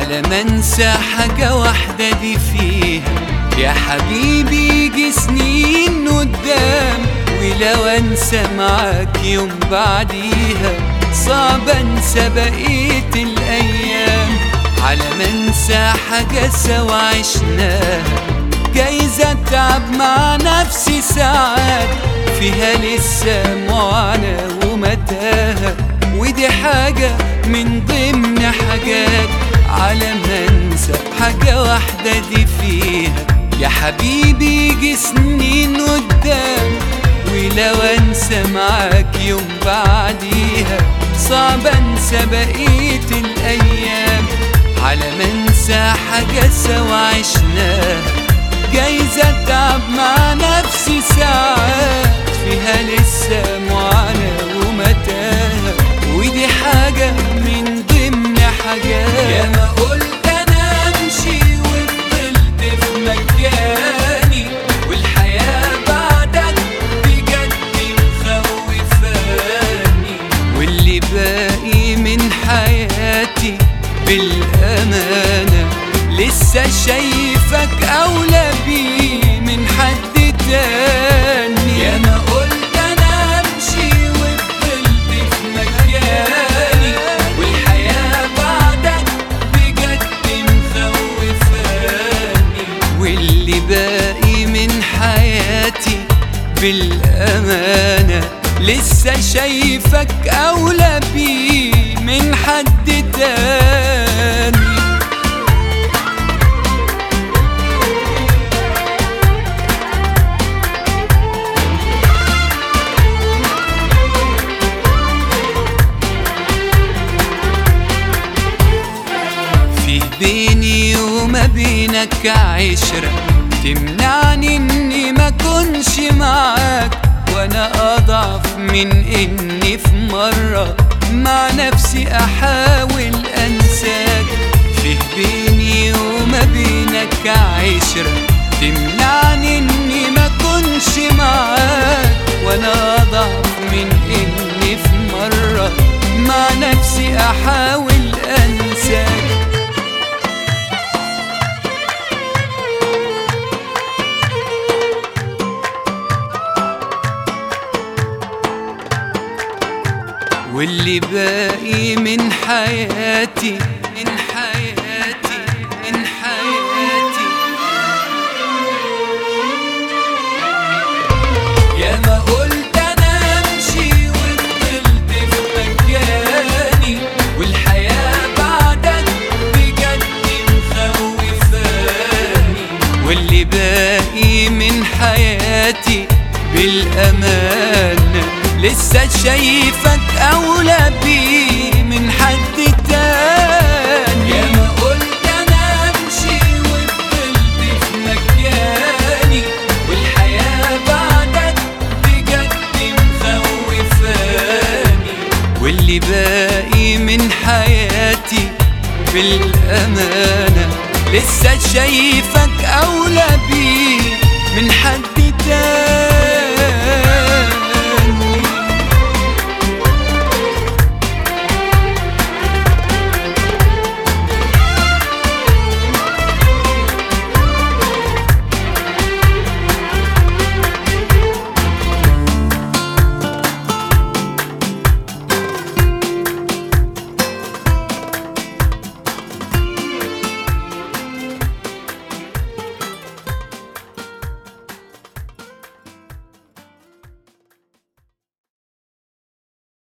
على ما انسى حاجة واحدة دي فيها يا حبيبي يجي سنين قدام ولو انسى معاك يوم بعديها صعب انسى بقية الايام على ما انسى حاجة سوا عشناها جايز اتعب مع نفسي ساعات فيها لسه معاناة ومتاهة ودي حاجة من ضمن حاجات على ما انسى حاجة واحدة دي فيها يا حبيبي يجي سنين قدام ولو انسى معاك يوم بعديها صعب انسى بقية الايام على ما انسى حاجة سوا عشناها جايز اتعب مع نفسي ساعات فيها لسه معاناة ومتاهة ودي حاجة من ضمن حاجات يا ما قلت انا امشي وفضلت في مكاني والحياة بعدك بجد مخوفاني واللي باقي من حياتي بالأمانة لسه شايفك أولى بيه من حد تاني يا ما قلت أنا أمشي وفضلت في مكاني والحياة بعدك بجد مخوفاني واللي باقي من حياتي بالأمانة لسه شايفك أولى بيه من حد تاني في بيني وما بينك عشرة تمنعني اني ما كنش معاك وانا اضعف من اني في مرة مع نفسي احاول انساك في بيني وما بينك عشرة تمنعني اني ما كنش معاك وانا اضعف من اني في مرة مع نفسي احاول انساك واللي باقي من حياتي من حياتي من حياتي يا ما قلت انا امشي وفضلت في مكاني والحياة بعدك بجد مخوفاني واللي باقي من حياتي بالأمانة لسه شايفك أولى بيه من حد تاني يا ما قلت أنا أمشي وفضلت في مكاني والحياة بعدك بجد مخوفاني واللي باقي من حياتي بالأمانة لسه شايفك أولى بيه من حد تاني